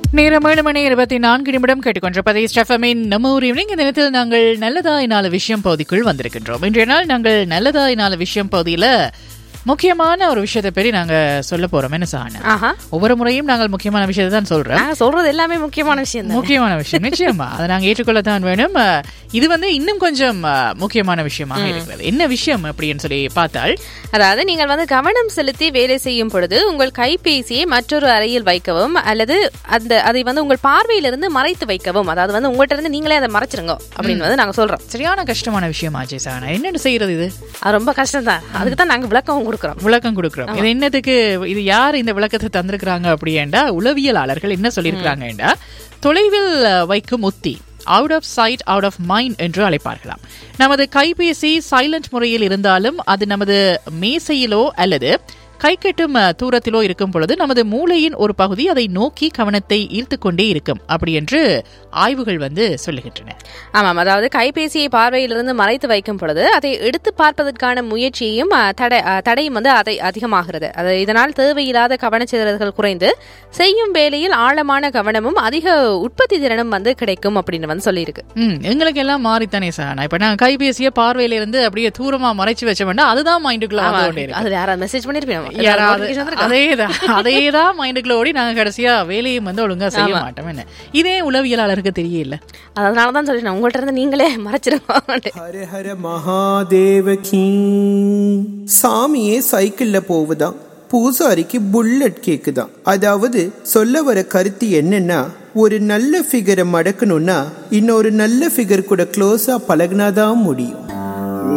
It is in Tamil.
நேரம் ஏழு மணி இருபத்தி நான்கு நிமிடம் கேட்டுக்கொண்டிருப்பதை ஸ்டெஃபமின் நம்ம ஒரு ஈவினிங் இந்த நேரத்தில் நாங்கள் நல்லதாய் நாலு விஷயம் பகுதிக்குள் வந்திருக்கின்றோம் இன்றைய நாள் நாங்கள் நல்லதாய் நாலு விஷயம் பகுதியில் முக்கியமான ஒரு விஷயத்தை பற்றி நாங்க சொல்ல போறோம் என்ன சாணம் ஆஹா ஒவ்வொரு முறையும் நாங்கள் முக்கியமான விஷயத்தை தான் சொல்றோம் நாங்க சொல்றது எல்லாமே முக்கியமான விஷயம் தான் முக்கியமான விஷயம் நிச்சயமா அதை நாங்க ஏற்றுக்கொள்ளத்தான் வேணும் அஹ், இது வந்து இன்னும் கொஞ்சம் அஹ், முக்கியமான விஷயமாக இருக்கிறது என்ன விஷயம் அப்படின்னு சொல்லி பார்த்தால் அதாவது நீங்கள் வந்து கவனம் செலுத்தி வேலை செய்யும் பொழுது உங்கள் கைபேசியை மற்றொரு அறையில் வைக்கவும் அல்லது அந்த அதை வந்து உங்கள் பார்வையிலிருந்து மறைத்து வைக்கவும் அதாவது வந்து உங்கள்கிட்ட இருந்து நீங்களே அதை மறைச்சிருங்க அப்படின்னு வந்து நாங்க சொல்றோம் சரியான கஷ்டமான விஷயம் ஆச்சே சாணா என்னென்னு செய்யறது இது அது ரொம்ப கஷ்டம் தான் அதுக்கு தான் நாங்க விளக்கம் கொடுக்குறோம் விளக்கம் கொடுக்குறோம் இது என்னதுக்கு இது யார் இந்த விளக்கத்தை தந்திருக்கிறாங்க அப்படியேண்டா உளவியலாளர்கள் என்ன சொல்லியிருக்கிறாங்கடா தொலைவில் அஹ், வைக்கும் உத்தி out of sight out of mind என்று அழைப்பார்களாம் நமது கைபேசி சைலண்ட் முறையில் இருந்தாலும் அது நமது மேசையிலோ அல்லது கை கட்டும் அஹ், தூரத்திலோ இருக்கும் பொழுது நமது மூளையின் ஒரு பகுதி அதை நோக்கி கவனத்தை ஈர்த்து கொண்டே இருக்கும் அப்படி என்று ஆய்வுகள் வந்து சொல்லுகின்றன ஆமாம் அதாவது கைபேசியை பார்வையிலிருந்து மறைத்து வைக்கும் பொழுது அதை எடுத்து பார்ப்பதற்கான முயற்சியும் அஹ், தடை அஹ், தடையும் வந்து அதை அதிகமாகிறது அது இதனால் தேவையில்லாத கவனச்சிதறல்கள் குறைந்து செய்யும் வேலையில் ஆழமான கவனமும் அதிக உற்பத்தி திறனும் வந்து கிடைக்கும் அப்படின்னு வந்து சொல்லியிருக்கு ம் எங்களுக்கு எல்லாம் மாறித்தானே சார் இப்ப நான் கைபேசியை பார்வையில இருந்து அப்படியே தூரமா மறைச்சு வச்சோம்னா அதுதான் மைண்டுக்குள்ள வந்து கொண்டே இருக்கு அதுல யாராவது மெசேஜ் பண்ணிருப்பீங்க யாராவது அதேதான் அதேதான் மைண்டுக்குள்ள ஓடி நாங்க கடைசியா வேலையும் வந்து ஒழுங்கா செய்ய மாட்டோம் என்ன இதே உளவியலாளருக்கு தெரியல அதனால தான் சொல்லிட்டேன் உங்கள்கிட்ட இருந்து நீங்களே மறைச்சிருங்க ஹர ஹர மகாதேவ கீ சாமியே சைக்கிள்ல போகுதாம் பூசாரிக்கு புல்லட் கேக்குதாம் அதாவது சொல்ல வர கருத்து என்னன்னா ஒரு நல்ல ஃபிகரை மடக்கணும்னா இன்னொரு நல்ல ஃபிகர் கூட க்ளோஸா பழகினாதான் முடியும்